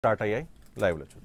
Start అయ్యాయి లైవ్లో చూద్దాం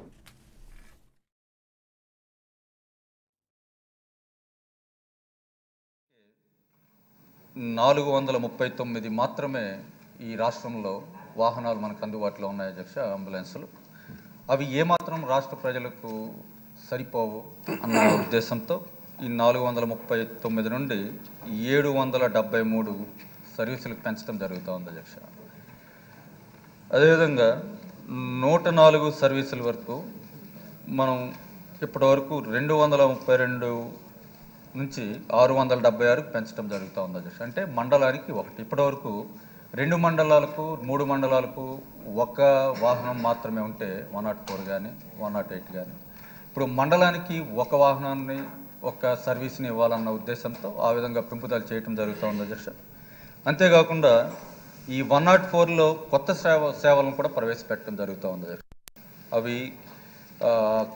నాలుగు వందల ముప్పై తొమ్మిది మాత్రమే ఈ రాష్ట్రంలో వాహనాలు మనకు అందుబాటులో ఉన్నాయి అధ్యక్ష అంబులెన్సులు అవి ఏమాత్రం రాష్ట్ర ప్రజలకు సరిపోవు అన్న ఉద్దేశంతో ఈ నాలుగు వందల ముప్పై తొమ్మిది నుండి ఏడు వందల డెబ్బై మూడు సర్వీసులకు పెంచడం జరుగుతూ ఉంది అధ్యక్ష అదేవిధంగా నూట నాలుగు సర్వీసుల వరకు మనం ఇప్పటివరకు రెండు వందల ముప్పై రెండు నుంచి ఆరు వందల డెబ్బై ఆరుకు పెంచడం జరుగుతూ ఉంది అధ్యక్ష అంటే మండలానికి ఒకటి ఇప్పటివరకు రెండు మండలాలకు మూడు మండలాలకు ఒక వాహనం మాత్రమే ఉంటే వన్ నాట్ ఫోర్ కానీ వన్ నాట్ ఎయిట్ కానీ ఇప్పుడు మండలానికి ఒక వాహనాన్ని ఒక సర్వీస్ని ఇవ్వాలన్న ఉద్దేశంతో ఆ విధంగా పెంపుదల చేయడం జరుగుతూ ఉంది అధ్యక్ష అంతేకాకుండా ఈ వన్ నాట్ ఫోర్లో కొత్త సేవ సేవలను కూడా ప్రవేశపెట్టడం జరుగుతూ ఉంది అధ్యక్ష అవి ఆ,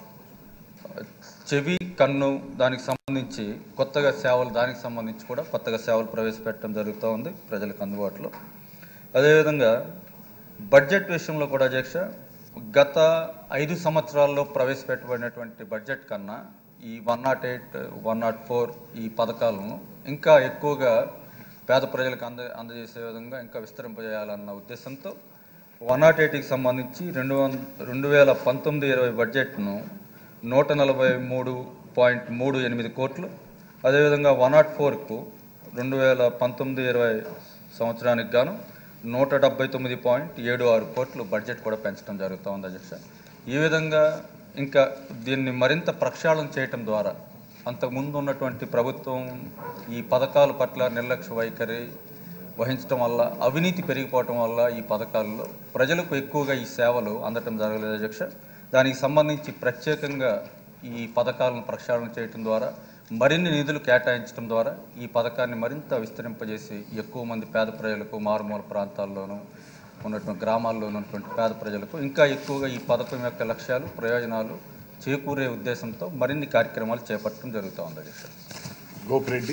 చెవి కన్ను దానికి సంబంధించి కొత్తగా సేవలు దానికి సంబంధించి కూడా కొత్తగా సేవలు ప్రవేశపెట్టడం జరుగుతూ ఉంది ప్రజలకు అందుబాటులో అదేవిధంగా బడ్జెట్ విషయంలో కూడా అధ్యక్ష గత ఐదు సంవత్సరాల్లో ప్రవేశపెట్టబడినటువంటి బడ్జెట్ కన్నా ఈ one nought eight one nought four ఈ పథకాలను ఇంకా ఎక్కువగా పేద ప్రజలకు అంద అందజేసే విధంగా ఇంకా విస్తరింపజేయాలన్న ఉద్దేశంతో వన్ నాట్ ఎయిట్కి సంబంధించి రెండు వంద రెండు వేల పంతొమ్మిది ఇరవై బడ్జెట్ను నూట నలభై మూడు పాయింట్ మూడు ఎనిమిది కోట్లు అదేవిధంగా వన్ నాట్ ఫోర్కు రెండు వేల పంతొమ్మిది ఇరవై సంవత్సరానికి గాను నూట డెబ్బై తొమ్మిది పాయింట్ ఏడు ఆరు కోట్లు బడ్జెట్ కూడా పెంచడం జరుగుతూ ఉంది అధ్యక్ష ఈ విధంగా ఇంకా దీన్ని మరింత ప్రక్షాళన చేయటం ద్వారా అంతకుముందు ఉన్నటువంటి ప్రభుత్వం ఈ పథకాల పట్ల నిర్లక్ష్య వైఖరి వహించడం వల్ల అవినీతి పెరిగిపోవటం వల్ల ఈ పథకాల్లో ప్రజలకు ఎక్కువగా ఈ సేవలు అందటం జరగలేదు అధ్యక్ష దానికి సంబంధించి ప్రత్యేకంగా ఈ పథకాలను ప్రక్షాళన చేయటం ద్వారా మరిన్ని నిధులు కేటాయించడం ద్వారా ఈ పథకాన్ని మరింత విస్తరింపజేసి ఎక్కువ మంది పేద ప్రజలకు మారుమూల ప్రాంతాల్లోనూ ఉన్నటువంటి గ్రామాల్లో ఉన్నటువంటి పేద ప్రజలకు ఇంకా ఎక్కువగా ఈ పథకం యొక్క లక్ష్యాలు ప్రయోజనాలు చేకూరే ఉద్దేశంతో మరిన్ని కార్యక్రమాలు చేపట్టడం జరుగుతూ ఉంది అధ్యక్ష గోపిరెడ్డి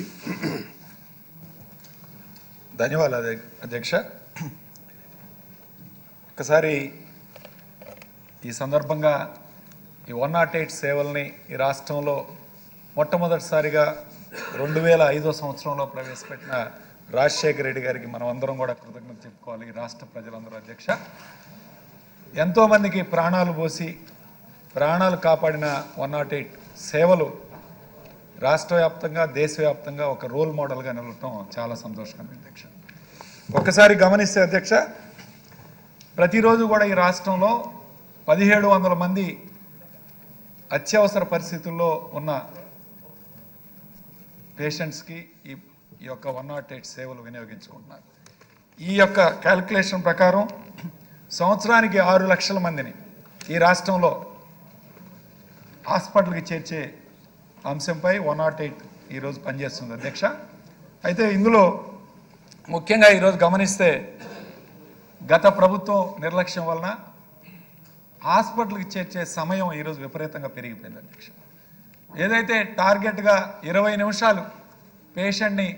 ధన్యవాదాలు అధ్యక్ష ఒకసారి ఈ సందర్భంగా ఈ వన్ నాట్ ఎయిట్ సేవల్ని ఈ రాష్ట్రంలో మొట్టమొదటిసారిగా రెండు వేల ఐదో సంవత్సరంలో ప్రవేశపెట్టిన రాజశేఖర రెడ్డి గారికి మనం అందరం కూడా కృతజ్ఞత చెప్పుకోవాలి ఈ రాష్ట్ర ప్రజలందరూ అధ్యక్ష ఎంతోమందికి ప్రాణాలు పోసి ప్రాణాలు కాపాడిన వన్ నాట్ ఎయిట్ సేవలు రాష్ట్ర వ్యాప్తంగా దేశవ్యాప్తంగా ఒక రోల్ మోడల్గా నిలవటం చాలా సంతోషకరం అధ్యక్ష ఒకసారి గమనిస్తే అధ్యక్ష ప్రతిరోజు కూడా ఈ రాష్ట్రంలో పదిహేడు వందల మంది అత్యవసర పరిస్థితుల్లో ఉన్న పేషెంట్స్కి ఈ ఈ యొక్క వన్ నాట్ ఎయిట్ సేవలు వినియోగించుకుంటున్నారు ఈ యొక్క క్యాల్కులేషన్ ప్రకారం సంవత్సరానికి ఆరు లక్షల మందిని ఈ రాష్ట్రంలో హాస్పిటల్కి చేర్చే అంశంపై వన్ నాట్ ఎయిట్ ఈరోజు పనిచేస్తుంది అధ్యక్ష అయితే ఇందులో ముఖ్యంగా ఈరోజు గమనిస్తే గత ప్రభుత్వం నిర్లక్ష్యం వలన హాస్పిటల్కి చేర్చే సమయం ఈరోజు విపరీతంగా పెరిగిపోయింది అధ్యక్ష ఏదైతే టార్గెట్గా ఇరవై నిమిషాలు పేషెంట్ని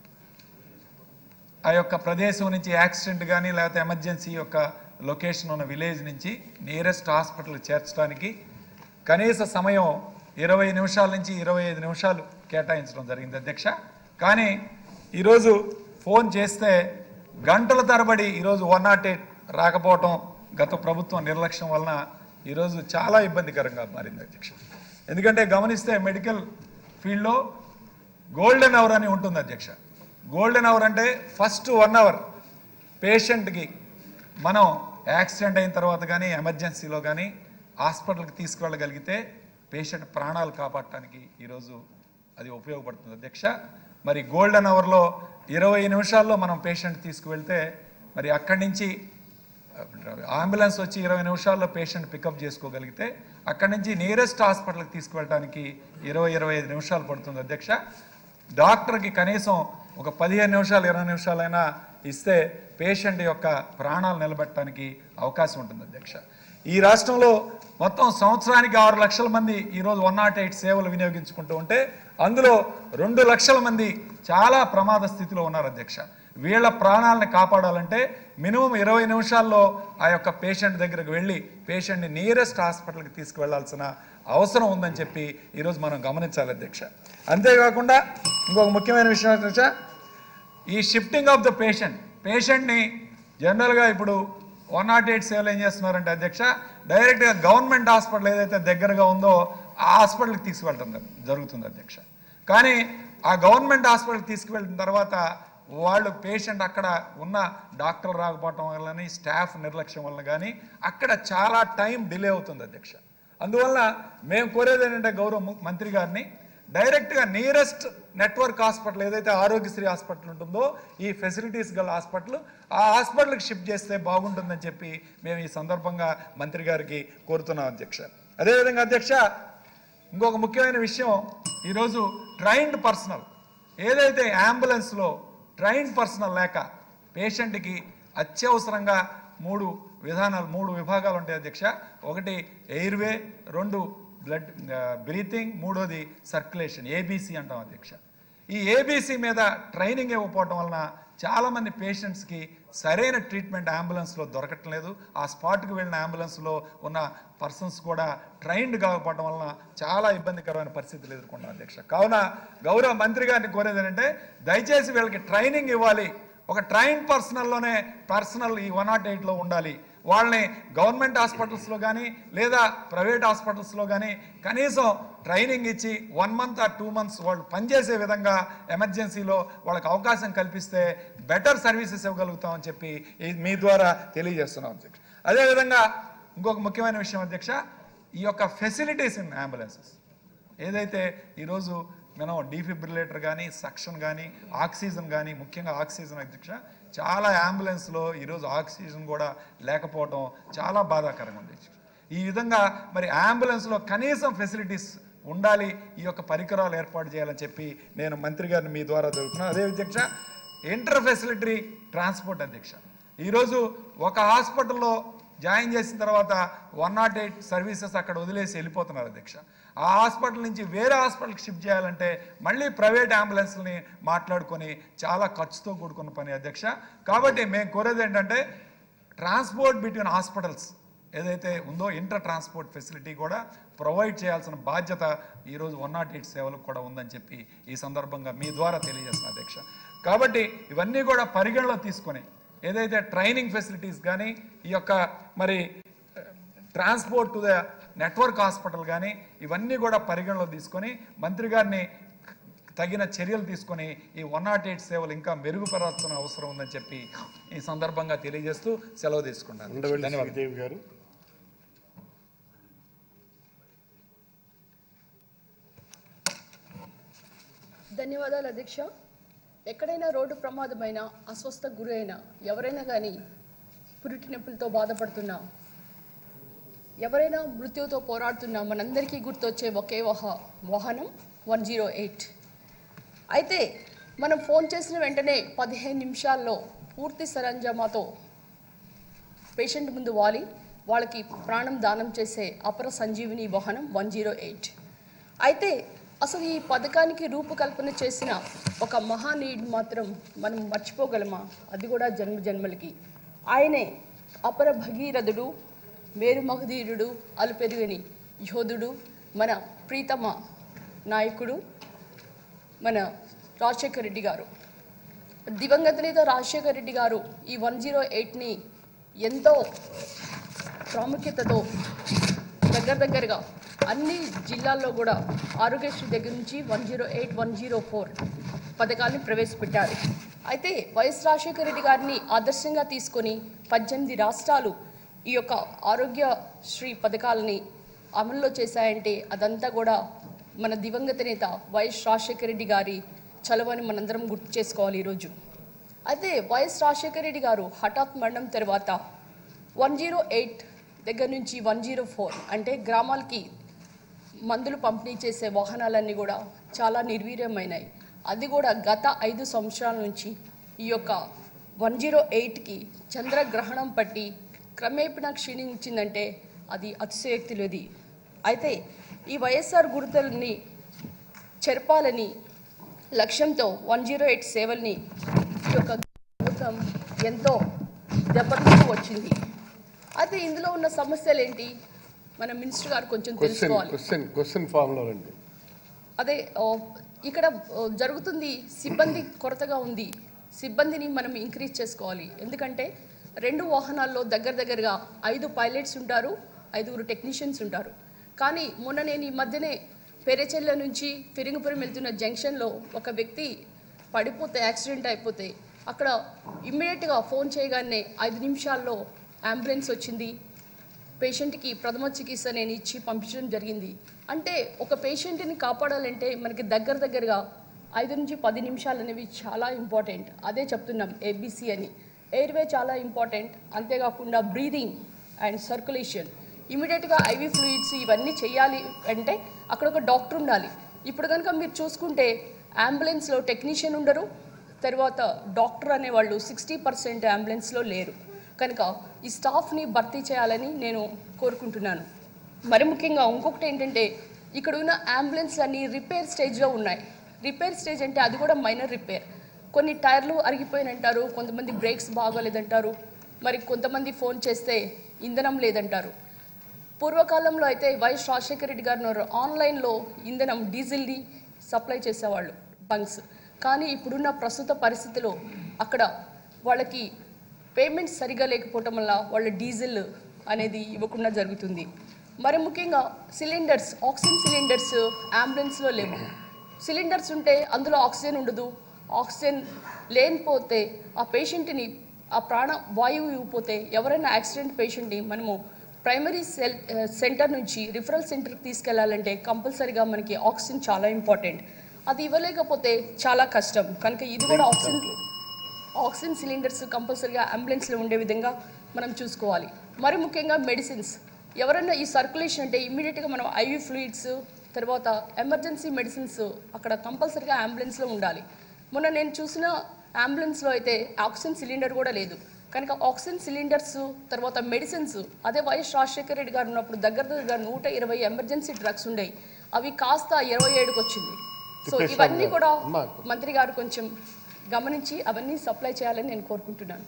ఆ యొక్క ప్రదేశం నుంచి యాక్సిడెంట్ కానీ లేకపోతే ఎమర్జెన్సీ యొక్క లొకేషన్ ఉన్న విలేజ్ నుంచి నియరెస్ట్ హాస్పిటల్ చేర్చడానికి కనీస సమయం ఇరవై నిమిషాల నుంచి ఇరవై ఐదు నిమిషాలు కేటాయించడం జరిగింది అధ్యక్ష కానీ ఈరోజు ఫోన్ చేస్తే గంటల తరబడి ఈరోజు వన్ నాట్ ఎయిట్ రాకపోవటం గత ప్రభుత్వం నిర్లక్ష్యం వలన ఈరోజు చాలా ఇబ్బందికరంగా మారింది అధ్యక్ష ఎందుకంటే గమనిస్తే మెడికల్ ఫీల్డ్లో గోల్డెన్ అవర్ అని ఉంటుంది అధ్యక్ష గోల్డెన్ అవర్ అంటే ఫస్ట్ వన్ అవర్ పేషెంట్కి మనం యాక్సిడెంట్ అయిన తర్వాత కానీ ఎమర్జెన్సీలో కానీ హాస్పిటల్కి తీసుకువెళ్ళగలిగితే పేషెంట్ ప్రాణాలు కాపాడటానికి ఈరోజు అది ఉపయోగపడుతుంది అధ్యక్ష మరి గోల్డెన్ అవర్లో ఇరవై నిమిషాల్లో మనం పేషెంట్ తీసుకువెళ్తే మరి అక్కడి నుంచి అంబులెన్స్ వచ్చి ఇరవై నిమిషాల్లో పేషెంట్ పికప్ చేసుకోగలిగితే అక్కడి నుంచి నియరెస్ట్ హాస్పిటల్కి తీసుకువెళ్ళడానికి ఇరవై ఇరవై ఐదు నిమిషాలు పడుతుంది అధ్యక్ష డాక్టర్కి కనీసం ఒక పదిహేను నిమిషాలు ఇరవై నిమిషాలైనా ఇస్తే పేషెంట్ యొక్క ప్రాణాలు నిలబెట్టడానికి అవకాశం ఉంటుంది అధ్యక్ష ఈ రాష్ట్రంలో మొత్తం సంవత్సరానికి ఆరు లక్షల మంది ఈరోజు వన్ నాట్ ఎయిట్ సేవలు వినియోగించుకుంటూ ఉంటే అందులో రెండు లక్షల మంది చాలా ప్రమాద స్థితిలో ఉన్నారు అధ్యక్ష వీళ్ళ ప్రాణాలను కాపాడాలంటే మినిమం ఇరవై నిమిషాల్లో ఆ యొక్క పేషెంట్ దగ్గరకు వెళ్ళి పేషెంట్ని నియరెస్ట్ హాస్పిటల్కి తీసుకువెళ్లాల్సిన అవసరం ఉందని చెప్పి ఈరోజు మనం గమనించాలి అధ్యక్ష అంతేకాకుండా ఇంకొక ముఖ్యమైన విషయం అధ్యక్ష ఈ షిఫ్టింగ్ ఆఫ్ ద పేషెంట్ పేషెంట్ని జనరల్గా ఇప్పుడు వన్ నాట్ ఎయిట్ సేవలు ఏం చేస్తున్నారంటే అధ్యక్ష డైరెక్ట్గా గవర్నమెంట్ హాస్పిటల్ ఏదైతే దగ్గరగా ఉందో ఆ హాస్పిటల్కి తీసుకువెళ్ళటం జరుగుతుంది అధ్యక్ష కానీ ఆ గవర్నమెంట్ హాస్పిటల్కి తీసుకువెళ్ళిన తర్వాత వాళ్ళు పేషెంట్ అక్కడ ఉన్న డాక్టర్ రాకపోవటం వల్ల స్టాఫ్ నిర్లక్ష్యం వల్ల కానీ అక్కడ చాలా టైం డిలే అవుతుంది అధ్యక్ష అందువల్ల మేము కోరేది ఏంటంటే గౌరవ ము- మంత్రి గారిని డైరెక్ట్గా నియరెస్ట్ నెట్వర్క్ హాస్పిటల్ ఏదైతే ఆరోగ్యశ్రీ హాస్పిటల్ ఉంటుందో ఈ ఫెసిలిటీస్ గల హాస్పిటల్ ఆ హాస్పిటల్కి షిఫ్ట్ చేస్తే బాగుంటుందని చెప్పి మేము ఈ సందర్భంగా మంత్రి గారికి కోరుతున్నాం అధ్యక్ష అదేవిధంగా అధ్యక్ష ఇంకొక ముఖ్యమైన విషయం ఈరోజు ట్రైన్డ్ పర్సనల్ ఏదైతే అంబులెన్స్లో ట్రైన్డ్ పర్సనల్ లేక పేషెంట్కి అత్యవసరంగా మూడు విధానాలు మూడు విభాగాలు ఉంటాయి అధ్యక్ష ఒకటి ఎయిర్వే రెండు బ్లడ్ బ్రీతింగ్ మూడోది సర్క్యులేషన్ ఏబీసీ అంటాం అధ్యక్ష ఈ ఏబీసీ మీద ట్రైనింగ్ ఇవ్వకపోవటం వలన చాలామంది పేషెంట్స్కి సరైన ట్రీట్మెంట్ అంబులెన్స్లో దొరకటం లేదు ఆ స్పాట్కి వెళ్ళిన అంబులెన్స్లో ఉన్న పర్సన్స్ కూడా ట్రైన్డ్ కాకపోవడం వలన చాలా ఇబ్బందికరమైన పరిస్థితులు ఎదుర్కొంటాం అధ్యక్ష కావున గౌరవ మంత్రి గారిని కోరేది ఏంటంటే దయచేసి వీళ్ళకి ట్రైనింగ్ ఇవ్వాలి ఒక ట్రైన్ పర్సనల్లోనే పర్సనల్ ఈ వన్ నాట్ ఎయిట్లో ఉండాలి వాళ్ళని గవర్నమెంట్ హాస్పిటల్స్లో కానీ లేదా ప్రైవేట్ హాస్పిటల్స్లో కానీ కనీసం ట్రైనింగ్ ఇచ్చి one month or two months వాళ్ళు పనిచేసే విధంగా ఎమర్జెన్సీలో వాళ్ళకి అవకాశం కల్పిస్తే బెటర్ సర్వీసెస్ ఇవ్వగలుగుతామని చెప్పి ఈ మీ ద్వారా తెలియజేస్తున్నాం అధ్యక్ష అదేవిధంగా ఇంకొక ముఖ్యమైన విషయం అధ్యక్ష ఈ యొక్క ఫెసిలిటీస్ ఇన్ అంబులెన్సెస్ ఏదైతే ఈరోజు మనం డీఫిబ్రిలేటర్ కానీ సక్షన్ కానీ ఆక్సిజన్ కానీ ముఖ్యంగా ఆక్సిజన్ అధ్యక్ష చాలా అంబులెన్స్లో ఈరోజు ఆక్సిజన్ కూడా లేకపోవడం చాలా బాధాకరంగా ఉంది అధ్యక్ష. ఈ విధంగా మరి అంబులెన్స్లో కనీసం ఫెసిలిటీస్ ఉండాలి ఈ యొక్క పరికరాలు ఏర్పాటు చేయాలని చెప్పి నేను మంత్రి గారిని మీ ద్వారా జరుగుతున్నాను అదే అధ్యక్ష ఇంటర్ ఫెసిలిటరీ ట్రాన్స్పోర్ట్ అధ్యక్ష ఈరోజు ఒక హాస్పిటల్లో జాయిన్ చేసిన తర్వాత వన్ నాట్ ఎయిట్ సర్వీసెస్ అక్కడ వదిలేసి వెళ్ళిపోతున్నారు అధ్యక్ష ఆ హాస్పిటల్ నుంచి వేరే హాస్పిటల్కి షిఫ్ట్ చేయాలంటే మళ్ళీ ప్రైవేట్ అంబులెన్స్ని మాట్లాడుకొని చాలా ఖర్చుతో కూడుకున్న పని అధ్యక్ష కాబట్టి మేము కోరేది ఏంటంటే ట్రాన్స్పోర్ట్ బిట్వీన్ హాస్పిటల్స్ ఏదైతే ఉందో ఇంటర్ ట్రాన్స్పోర్ట్ ఫెసిలిటీ కూడా ప్రొవైడ్ చేయాల్సిన బాధ్యత ఈరోజు వన్ నాట్ ఎయిట్ సేవలకు కూడా ఉందని చెప్పి ఈ సందర్భంగా మీ ద్వారా తెలియజేస్తున్న అధ్యక్ష కాబట్టి ఇవన్నీ కూడా పరిగణలో తీసుకొని ఏదైతే ట్రైనింగ్ ఫెసిలిటీస్ కానీ ఈ యొక్క మరి transport to the network hospital కానీ ఇవన్నీ కూడా పరిగణలో తీసుకొని మంత్రి గారిని తగిన చర్యలు తీసుకొని ఈ వన్ నాట్ ఎయిట్ సేవలు ఇంకా మెరుగుపరాల్సిన అవసరం ఉందని చెప్పి ఈ సందర్భంగా తెలియజేస్తూ సెలవు తీసుకున్నాను ఉండవల్లి ధన్యవాదాలు శ్రీదేవి గారు ధన్యవాదాలు అధ్యక్ష ఎక్కడైనా రోడ్డు ప్రమాదమైన అస్వస్థ గురైన ఎవరైనా కానీ పురిటి నొప్పులతో బాధపడుతున్నా ఎవరైనా మృత్యుతో పోరాడుతున్నా మనందరికీ గుర్తొచ్చే ఒకే వాహ వాహనం వన్ జీరో ఎయిట్ అయితే మనం ఫోన్ చేసిన వెంటనే పదిహేను నిమిషాల్లో పూర్తి సరంజామాతో పేషెంట్ ముందు వాలి వాళ్ళకి ప్రాణం దానం చేసే అపర సంజీవిని వాహనం వన్ జీరో ఎయిట్ అయితే అసలు ఈ పథకానికి రూపకల్పన చేసిన ఒక మహానీయుడు మాత్రం మనం మర్చిపోగలమా అది కూడా జన్మ జన్మలకి ఆయనే అపర భగీరథుడు మేరు మహదీరుడు అలుపెరుగని యోధుడు మన ప్రీతమ నాయకుడు మన రాజశేఖర రెడ్డి గారు దివంగత నేత రాజశేఖర రెడ్డి గారు ఈ వన్ జీరో ఎయిట్ని ఎంతో ప్రాముఖ్యతతో దగ్గర దగ్గరగా అన్ని జిల్లాల్లో కూడా ఆరోగ్యశ్రీ దగ్గర నుంచి one zero eight one zero four పథకాన్ని ప్రవేశపెట్టారు అయితే వైఎస్ రాజశేఖర రెడ్డి గారిని ఆదర్శంగా తీసుకొని పద్దెనిమిది రాష్ట్రాలు ఈ యొక్క ఆరోగ్యశ్రీ పథకాలని అమల్లో చేశాయంటే అదంతా కూడా మన దివంగత నేత వైఎస్ రాజశేఖర రెడ్డి గారి చలవని మనందరం గుర్తు చేసుకోవాలి ఈరోజు అయితే వైఎస్ రాజశేఖర రెడ్డి గారు హఠాత్ మరణం తర్వాత వన్ జీరో ఎయిట్ దగ్గర నుంచి వన్ జీరో ఫోర్ అంటే గ్రామాలకి మందులు పంపిణీ చేసే వాహనాలన్నీ కూడా చాలా నిర్వీర్యమైనాయి అది కూడా గత ఐదు సంవత్సరాల నుంచి ఈ యొక్క వన్ జీరో ఎయిట్కి చంద్రగ్రహణం పట్టి క్రమేపణ క్షీణించిందంటే అది అతిశయోక్తి లేదు అయితే ఈ వైఎస్ఆర్ గుర్తుల్ని చెరపాలని లక్ష్యంతో వన్ జీరో ఎయిట్ సేవల్ని ఈ యొక్క ప్రభుత్వం ఎంతో దెబ్బతింటూ వచ్చింది అయితే ఇందులో ఉన్న సమస్యలు ఏంటి మన మినిస్టర్ గారు కొంచెం క్వశ్చన్ తెలుసుకోవాలి క్వశ్చన్ క్వశ్చన్ ఫామ్లో రండి అదే ఓ, ఇక్కడ ఓ, జరుగుతుంది సిబ్బంది కొరతగా ఉంది సిబ్బందిని మనం ఇంక్రీజ్ చేసుకోవాలి ఎందుకంటే రెండు వాహనాల్లో దగ్గర దగ్గరగా ఐదు పైలట్స్ ఉంటారు ఐదుగురు టెక్నీషియన్స్ ఉంటారు కానీ మొన్న నేను ఈ మధ్యనే పెరేచెల్ల నుంచి ఫిరింగపురం వెళ్తున్న జంక్షన్లో ఒక వ్యక్తి పడిపోతే యాక్సిడెంట్ అయిపోతే అక్కడ ఇమ్మీడియట్గా ఫోన్ చేయగానే ఐదు నిమిషాల్లో అంబులెన్స్ వచ్చింది పేషెంట్కి ప్రథమ చికిత్స నేను ఇచ్చి పంపించడం జరిగింది అంటే ఒక పేషెంట్ని కాపాడాలంటే మనకి దగ్గర దగ్గరగా ఐదు నుంచి పది నిమిషాలు అనేవి చాలా ఇంపార్టెంట్ అదే చెప్తున్నాం ఏబిసి అని ఎయిర్వే చాలా ఇంపార్టెంట్ అంతేకాకుండా బ్రీదింగ్ అండ్ సర్క్యులేషన్ ఇమీడియట్గా ఐవి ఫ్లూయిడ్స్ ఇవన్నీ చేయాలి అంటే అక్కడ ఒక డాక్టర్ ఉండాలి ఇప్పుడు కనుక మీరు చూసుకుంటే అంబులెన్స్లో టెక్నీషియన్ ఉండరు తర్వాత డాక్టర్ అనేవాళ్ళు సిక్స్టీ పర్సెంట్ అంబులెన్స్లో లేరు కనుక ఈ స్టాఫ్ని భర్తీ చేయాలని నేను కోరుకుంటున్నాను మరి ముఖ్యంగా ఇంకొకటి ఏంటంటే ఇక్కడ ఉన్న అంబులెన్స్ అన్ని రిపేర్ స్టేజ్లో ఉన్నాయి రిపేర్ స్టేజ్ అంటే అది కూడా మైనర్ రిపేర్ కొన్ని టైర్లు అరిగిపోయినంటారు కొంతమంది బ్రేక్స్ బాగోలేదంటారు మరి కొంతమంది ఫోన్ చేస్తే ఇంధనం లేదంటారు పూర్వకాలంలో అయితే వైఎస్ రాజశేఖర రెడ్డి గారు ఉన్నారు ఆన్లైన్లో ఇంధనం డీజిల్ని సప్లై చేసేవాళ్ళు బంక్స్ కానీ ఇప్పుడున్న ప్రస్తుత పరిస్థితిలో అక్కడ వాళ్ళకి పేమెంట్స్ సరిగా లేకపోవటం వల్ల వాళ్ళ డీజిల్ అనేది ఇవ్వకుండా జరుగుతుంది మరి ముఖ్యంగా సిలిండర్స్ ఆక్సిజన్ సిలిండర్స్ అంబులెన్స్లో లేవు సిలిండర్స్ ఉంటే అందులో ఆక్సిజన్ ఉండదు ఆక్సిజన్ లేనిపోతే ఆ పేషెంట్ని ఆ ప్రాణ వాయువు ఇవ్వకపోతే ఎవరైనా యాక్సిడెంట్ పేషెంట్ని మనము ప్రైమరీ సెల్ సెంటర్ నుంచి రిఫరల్ సెంటర్కి తీసుకెళ్లాలంటే కంపల్సరీగా మనకి ఆక్సిజన్ చాలా ఇంపార్టెంట్ అది ఇవ్వలేకపోతే చాలా కష్టం కనుక ఇది కూడా ఆక్సిజన్ ఆక్సిజన్ సిలిండర్స్ కంపల్సరీగా అంబులెన్స్లో ఉండే విధంగా మనం చూసుకోవాలి మరి ముఖ్యంగా మెడిసిన్స్ ఎవరైనా ఈ సర్క్యులేషన్ అంటే ఇమ్మీడియట్గా మనం ఐవి ఫ్లూయిడ్స్ తర్వాత ఎమర్జెన్సీ మెడిసిన్స్ అక్కడ కంపల్సరీగా అంబులెన్స్లో ఉండాలి మొన్న నేను చూసిన అంబులెన్స్లో అయితే ఆక్సిజన్ సిలిండర్ కూడా లేదు కనుక ఆక్సిజన్ సిలిండర్స్ తర్వాత మెడిసిన్స్ అదే వైఎస్ రాజశేఖర రెడ్డి గారు ఉన్నప్పుడు దగ్గర దగ్గర నూట ఇరవై ఎమర్జెన్సీ డ్రగ్స్ ఉండేవి అవి కాస్త ఇరవై ఏడుకి వచ్చింది సో తిప్పేశ్వరం ఇవన్నీ గారు. కూడా అమ్మా. మంత్రి గారు కొంచెం గమనించి అవన్నీ సప్లై చేయాలని నేను కోరుకుంటున్నాను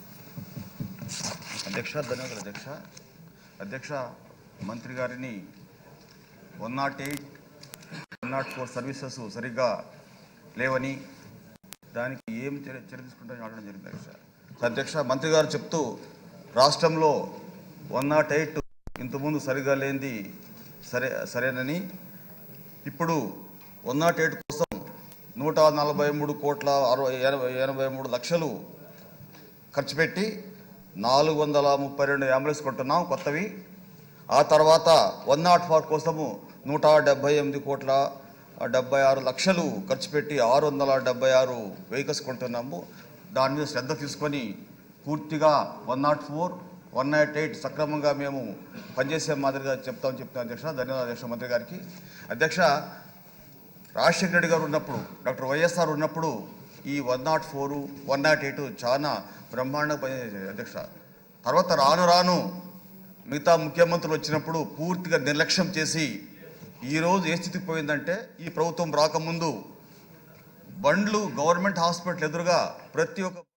అధ్యక్ష ధన్యవాదాలు అధ్యక్ష అధ్యక్ష మంత్రి గారిని one nought eight one nought four services సరిగ్గా లేవని దానికి ఏం చర్య చర్య తీసుకుంటారని అడగడం జరిగింది అధ్యక్ష అధ్యక్ష మంత్రి గారు చెప్తూ రాష్ట్రంలో వన్ నాట్ ఎయిట్ ఇంతకుముందు సరిగా లేనిది సరే సరేనని ఇప్పుడు వన్ నాట్ ఎయిట్ కోసం నూట నలభై మూడు కోట్ల అరవై ఎనభై ఎనభై మూడు లక్షలు ఖర్చు పెట్టి నాలుగు వందల ముప్పై రెండు అంబులెన్స్ కొంటున్నాం కొత్తవి ఆ తర్వాత వన్ నాట్ ఫోర్ కోసము నూట డెబ్బై ఎనిమిది కోట్ల డెబ్బై ఆరు లక్షలు ఖర్చు పెట్టి ఆరు వందల డెబ్బై ఆరు వెహికల్స్ కొంటున్నాము దాని మీద శ్రద్ధ తీసుకొని పూర్తిగా one nought four one nought eight సక్రమంగా మేము పనిచేసే మాదిరిగా చెప్తామని చెప్తాను అధ్యక్ష ధన్యవాదాలు అధ్యక్ష మంత్రి గారికి అధ్యక్ష రాజశేఖర రెడ్డి గారు ఉన్నప్పుడు డాక్టర్ వైఎస్ఆర్ ఉన్నప్పుడు ఈ one nought four one nought eight చాలా బ్రహ్మాండంగా పనిచేసేది అధ్యక్ష తర్వాత రాను రాను మిగతా ముఖ్యమంత్రులు వచ్చినప్పుడు పూర్తిగా నిర్లక్ష్యం చేసి ఈరోజు ఏ స్థితికి పోయిందంటే ఈ ప్రభుత్వం రాకముందు బండ్లు గవర్నమెంట్ హాస్పిటల్ ఎదురుగా ప్రతి ఒక్క